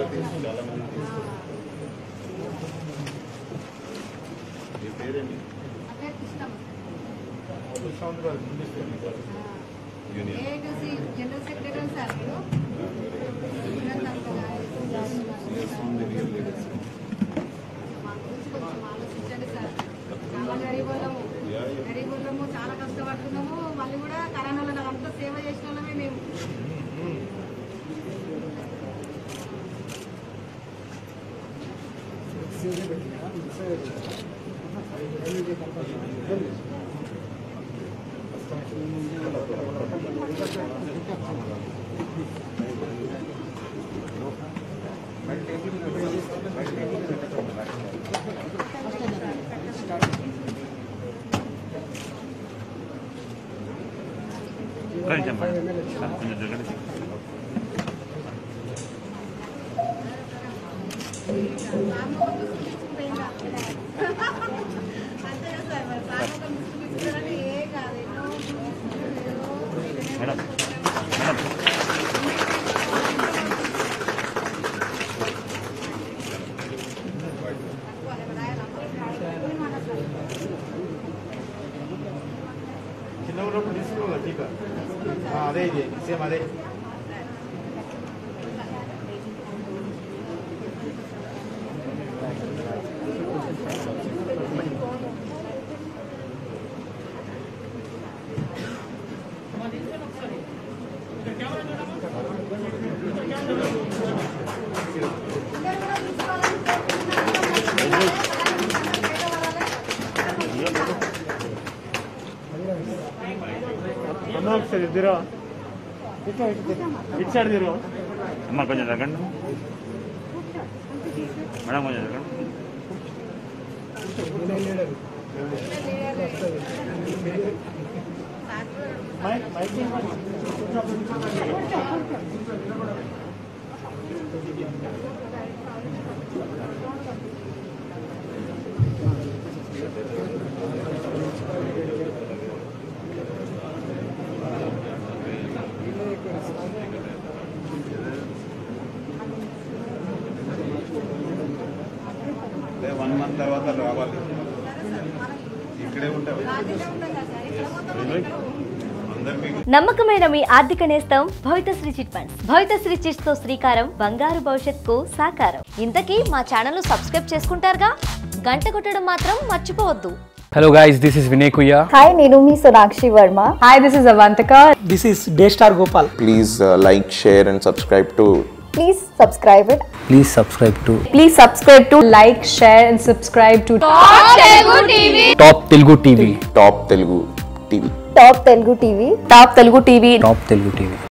తీసు చాలా మంది తీసుకొస్తారు మీ పేరేంటి అదే ఇష్టం union AITC general secretary sir మీరు ఉంది రియల్ లీడర్స్ మా గురించి కొంచెం ఆలోచించండి సార్ చాలా గరీబులము గరీబులము చాలా కష్టపడుతున్నాము మళ్ళీ కూడా కరోనాలో నాకు అంతా సేవ చేసిన వాళ్ళమే మేము కొంచెం కొంచెం జరగండి అంతే కదా సార్ మరి సార్ ముస్లిం ఇస్తారని ఏ కాదు ఎన్నో మేడం మేడం చిన్న ఉన్నప్పుడు తీసుకోవాలి టీకా ఆ, అదే ఇది సేమ్ అదే అన్న ఒకసారి ఇద్దరు ఇటు సైడ్ తిరుగు అమ్మ కొంచెం జరగండి మేడం కొంచెం జరగండి మైక్ మైక్ అంటే వన్ మంత్ తర్వాత రావాలి ఇక్కడే ఉంటాం అందరు మీకు నమ్మకమైన మీ ఆర్థిక నేస్తం Bhavithasri chit funds Bhavithasri chits తో శ్రీకారం బంగారు భవిష్యత్తుకు సాకారం ఇంతకీ మా ఛానల్ సబ్స్క్రైబ్ చేసుకుంటారుగా గంట కొట్టడం మాత్రం మర్చిపోవద్దు Hello guys, this is Vinay Kuya. Hi, నేను మీ Sonakshi Varma Hi, this is Avantika. This is Daystar Gopal. please uh, like, share, and subscribe to please subscribe it Please subscribe to Please subscribe to like, share, and subscribe to Top Telugu TV. Top Telugu TV. Top Telugu TV Top Telugu TV. Top Telugu TV.